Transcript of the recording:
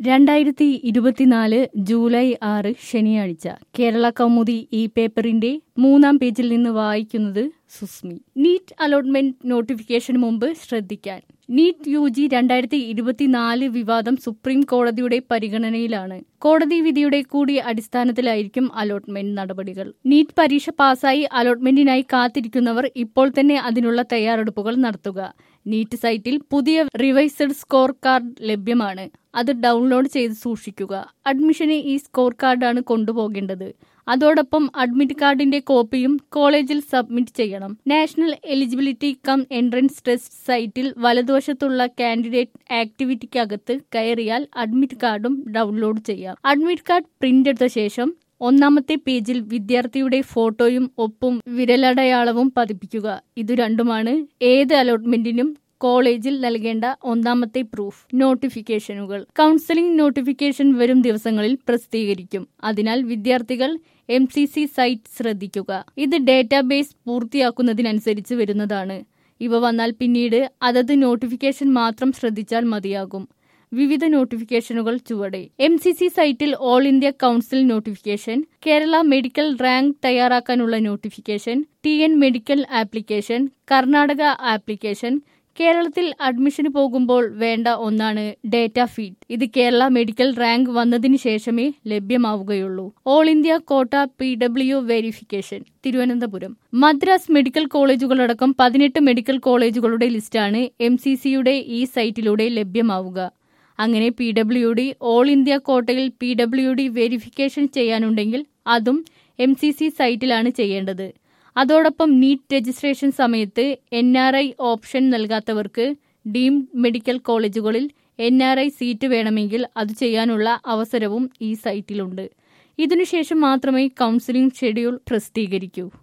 രണ്ടായിരത്തി ഇരുപത്തിനാല് ജൂലൈ ആറ് ശനിയാഴ്ച കേരള കൗമുദി ഈ പേപ്പറിന്റെ മൂന്നാം പേജിൽ നിന്ന് വായിക്കുന്നത് സുസ്മി നീറ്റ് അലോട്ട്മെന്റ് നോട്ടിഫിക്കേഷന് മുമ്പ് ശ്രദ്ധിക്കാൻ നീറ്റ് യു ജി രണ്ടായിരത്തി ഇരുപത്തിനാല് വിവാദം സുപ്രീം കോടതിയുടെ പരിഗണനയിലാണ് കോടതി വിധിയുടെ കൂടി അടിസ്ഥാനത്തിലായിരിക്കും അലോട്ട്മെന്റ് നടപടികൾ നീറ്റ് പരീക്ഷ പാസ്സായി അലോട്ട്മെന്റിനായി കാത്തിരിക്കുന്നവർ ഇപ്പോൾ തന്നെ അതിനുള്ള തയ്യാറെടുപ്പുകൾ നടത്തുക നീറ്റ് സൈറ്റിൽ പുതിയ റിവൈസ്ഡ് സ്കോർ കാർഡ് ലഭ്യമാണ് അത് ഡൗൺലോഡ് ചെയ്ത് സൂക്ഷിക്കുക അഡ്മിഷന് ഈ സ്കോർ കാർഡാണ് കൊണ്ടുപോകേണ്ടത് അതോടൊപ്പം അഡ്മിറ്റ് കാർഡിന്റെ കോപ്പിയും കോളേജിൽ സബ്മിറ്റ് ചെയ്യണം national eligibility cum entrance test സൈറ്റിൽ വലതുവശത്തുള്ള കാൻഡിഡേറ്റ് ആക്ടിവിറ്റിക്കകത്ത് കയറിയാൽ അഡ്മിറ്റ് കാർഡും ഡൗൺലോഡ് ചെയ്യാം അഡ്മിറ്റ് കാർഡ് പ്രിന്റ് എടുത്ത ശേഷം ഒന്നാമത്തെ പേജിൽ വിദ്യാർത്ഥിയുടെ ഫോട്ടോയും ഒപ്പും വിരലടയാളവും പതിപ്പിക്കുക ഇതു രണ്ടുമാണ് ഏത് അലോട്ട്മെന്റിനും കോളേജിൽ നൽകേണ്ട ഒന്നാമത്തെ പ്രൂഫ് നോട്ടിഫിക്കേഷനുകൾ കൗൺസിലിംഗ് നോട്ടിഫിക്കേഷൻ വരും ദിവസങ്ങളിൽ പ്രസിദ്ധീകരിക്കും അതിനാൽ വിദ്യാർത്ഥികൾ എം സി സി സൈറ്റ് ശ്രദ്ധിക്കുക ഇത് ഡേറ്റാബേസ് പൂർത്തിയാക്കുന്നതിനനുസരിച്ച് വരുന്നതാണ് ഇവ വന്നാൽ പിന്നീട് അതത് നോട്ടിഫിക്കേഷൻ മാത്രം ശ്രദ്ധിച്ചാൽ മതിയാകും വിവിധ നോട്ടിഫിക്കേഷനുകൾ ചുവടെ എം സി സി സൈറ്റിൽ all India council notification Kerala medical rank തയ്യാറാക്കാനുള്ള notification T N medical application Karnataka application കേരളത്തിൽ അഡ്മിഷന് പോകുമ്പോൾ വേണ്ട ഒന്നാണ് ഡേറ്റ ഫീഡ് ഇത് കേരള മെഡിക്കൽ റാങ്ക് വന്നതിന് ശേഷമേ ലഭ്യമാവുകയുള്ളൂ all India quota P W verification Thiruvananthapuram Madras medical കോളേജുകളടക്കം പതിനെട്ട് മെഡിക്കൽ കോളേജുകളുടെ ലിസ്റ്റാണ് എം സി സിയുടെ ഈ സൈറ്റിലൂടെ ലഭ്യമാവുക അങ്ങനെ P W D all India കോട്ടയിൽ പി ഡബ്ല്യു ഡി വെരിഫിക്കേഷൻ ചെയ്യാനുണ്ടെങ്കിൽ അതും എം സി സി സൈറ്റിലാണ് ചെയ്യേണ്ടത് അതോടൊപ്പം നീറ്റ് രജിസ്ട്രേഷൻ സമയത്ത് എൻ ആർ ഐ ഓപ്ഷൻ നൽകാത്തവർക്ക് ഡീംഡ് മെഡിക്കൽ കോളേജുകളിൽ എൻ ആർ ഐ സീറ്റ് വേണമെങ്കിൽ അത് ചെയ്യാനുള്ള അവസരവും ഈ സൈറ്റിലുണ്ട് ഇതിനുശേഷം മാത്രമേ കൗൺസിലിംഗ് ഷെഡ്യൂൾ പ്രസിദ്ധീകരിക്കൂ